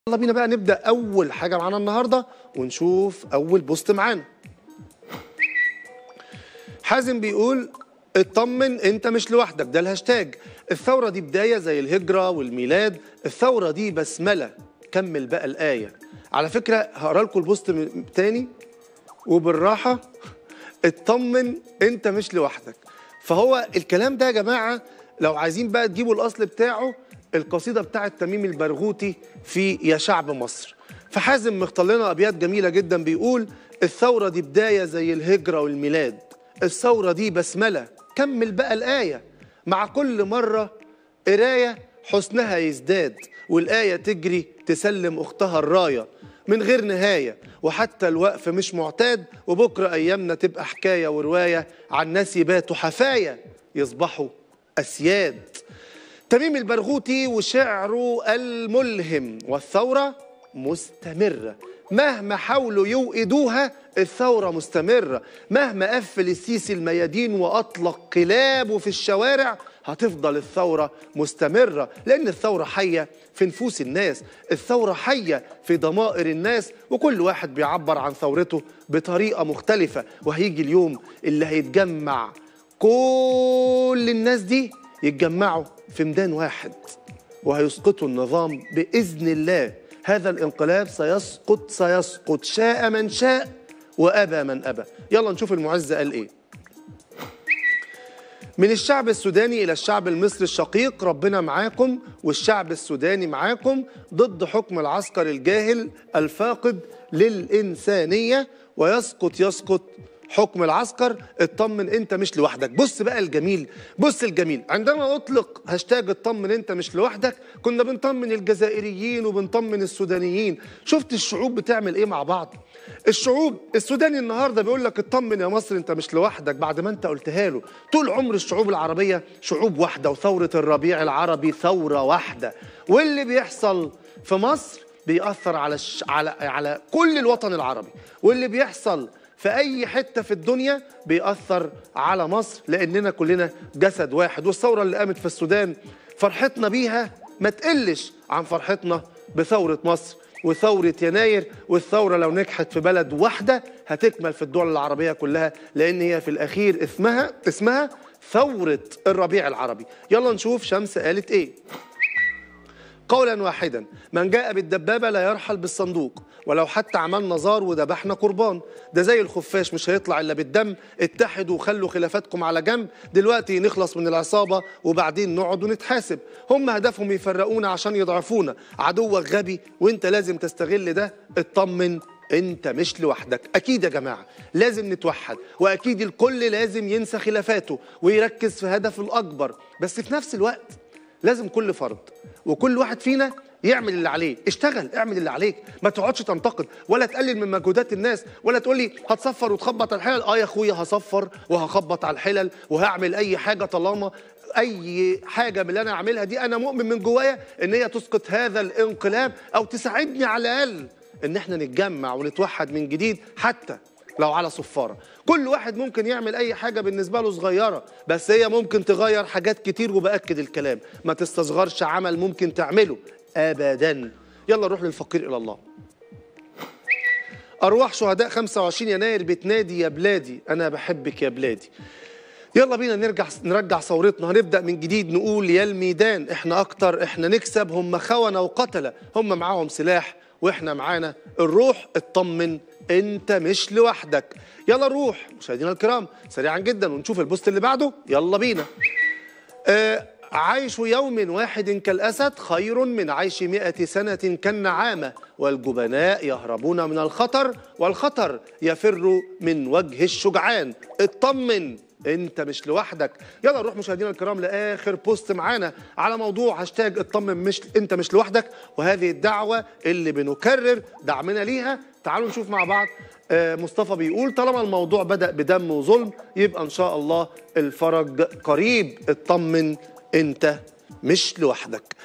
يلا بينا بقى نبدا اول حاجه معانا النهارده ونشوف اول بوست معانا حازم بيقول اطمن انت مش لوحدك ده الهاشتاج الثوره دي بدايه زي الهجره والميلاد الثوره دي بسمله كمل بقى الايه على فكره هقرا لكم البوست م- تاني وبالراحه اطمن انت مش لوحدك فهو الكلام ده يا جماعه لو عايزين بقى تجيبوا الاصل بتاعه القصيده بتاعه تميم البرغوثي في يا شعب مصر فحازم مختار لنا ابيات جميله جدا بيقول الثوره دي بدايه زي الهجره والميلاد الثوره دي بسمله كمل بقى الايه مع كل مره قرايه حسنها يزداد والايه تجري تسلم اختها الرايه من غير نهاية وحتى الوقف مش معتاد وبكرة أيامنا تبقى حكاية ورواية عن ناس يباتوا حفاية يصبحوا أسياد تميم البرغوثي وشعره الملهم والثورة مستمرة مهما حاولوا يوئدوها الثورة مستمرة مهما قفل السيسي الميادين وأطلق كلابه في الشوارع هتفضل الثورة مستمرة لأن الثورة حية في نفوس الناس الثورة حية في ضمائر الناس وكل واحد بيعبر عن ثورته بطريقة مختلفة وهيجي اليوم اللي هيتجمع كل الناس دي يتجمعوا في ميدان واحد وهيسقطوا النظام بإذن الله هذا الانقلاب سيسقط سيسقط شاء من شاء وأبى من أبى يلا نشوف المعز قال إيه من الشعب السوداني إلى الشعب المصري الشقيق ربنا معاكم والشعب السوداني معاكم ضد حكم العسكر الجاهل الفاقد للإنسانية ويسقط يسقط حكم العسكر اطمن انت مش لوحدك بص بقى الجميل بص الجميل عندما اطلق هاشتاج اطمن انت مش لوحدك كنا بنطمن الجزائريين وبنطمن السودانيين شفت الشعوب بتعمل ايه مع بعض الشعوب السوداني النهارده بيقول لك اطمن يا مصر انت مش لوحدك بعد ما انت قلتها له طول عمر الشعوب العربيه شعوب واحده وثوره الربيع العربي ثوره واحده واللي بيحصل في مصر بيأثر على الش... على على كل الوطن العربي واللي بيحصل في أي حتة في الدنيا بيأثر على مصر لأننا كلنا جسد واحد والثورة اللي قامت في السودان فرحتنا بيها ما تقلش عن فرحتنا بثورة مصر وثورة يناير والثورة لو نجحت في بلد واحدة هتكمل في الدول العربية كلها لأن هي في الأخير اسمها اسمها ثورة الربيع العربي يلا نشوف شمس قالت إيه قولا واحدا من جاء بالدبابة لا يرحل بالصندوق ولو حتى عملنا زار وذبحنا قربان ده زي الخفاش مش هيطلع إلا بالدم اتحدوا وخلوا خلافاتكم على جنب دلوقتي نخلص من العصابة وبعدين نقعد ونتحاسب هم هدفهم يفرقونا عشان يضعفونا عدوك غبي وانت لازم تستغل ده اطمن انت مش لوحدك اكيد يا جماعه لازم نتوحد واكيد الكل لازم ينسى خلافاته ويركز في هدفه الاكبر بس في نفس الوقت لازم كل فرد وكل واحد فينا يعمل اللي عليه اشتغل اعمل اللي عليك ما تقعدش تنتقد ولا تقلل من مجهودات الناس ولا تقول لي هتصفر وتخبط على الحلل اه يا اخويا هصفر وهخبط على الحلل وهعمل اي حاجه طالما اي حاجه من اللي انا اعملها دي انا مؤمن من جوايا ان هي تسقط هذا الانقلاب او تساعدني على الاقل ان احنا نتجمع ونتوحد من جديد حتى لو على صفاره كل واحد ممكن يعمل اي حاجه بالنسبه له صغيره بس هي ممكن تغير حاجات كتير وباكد الكلام ما تستصغرش عمل ممكن تعمله ابدا يلا نروح للفقير الى الله ارواح شهداء 25 يناير بتنادي يا بلادي انا بحبك يا بلادي يلا بينا نرجع نرجع ثورتنا هنبدا من جديد نقول يا الميدان احنا اكتر احنا نكسب هم خونه وقتله هم معاهم سلاح واحنا معانا الروح اطمن انت مش لوحدك يلا نروح مشاهدينا الكرام سريعا جدا ونشوف البوست اللي بعده يلا بينا آه عيش يوم واحد كالأسد خير من عيش مئة سنة كالنعامة والجبناء يهربون من الخطر والخطر يفر من وجه الشجعان اطمن انت مش لوحدك يلا نروح مشاهدينا الكرام لاخر بوست معانا على موضوع هاشتاج اطمن مش انت مش لوحدك وهذه الدعوه اللي بنكرر دعمنا ليها تعالوا نشوف مع بعض آه، مصطفى بيقول طالما الموضوع بدأ بدم وظلم يبقى ان شاء الله الفرج قريب اطمن انت مش لوحدك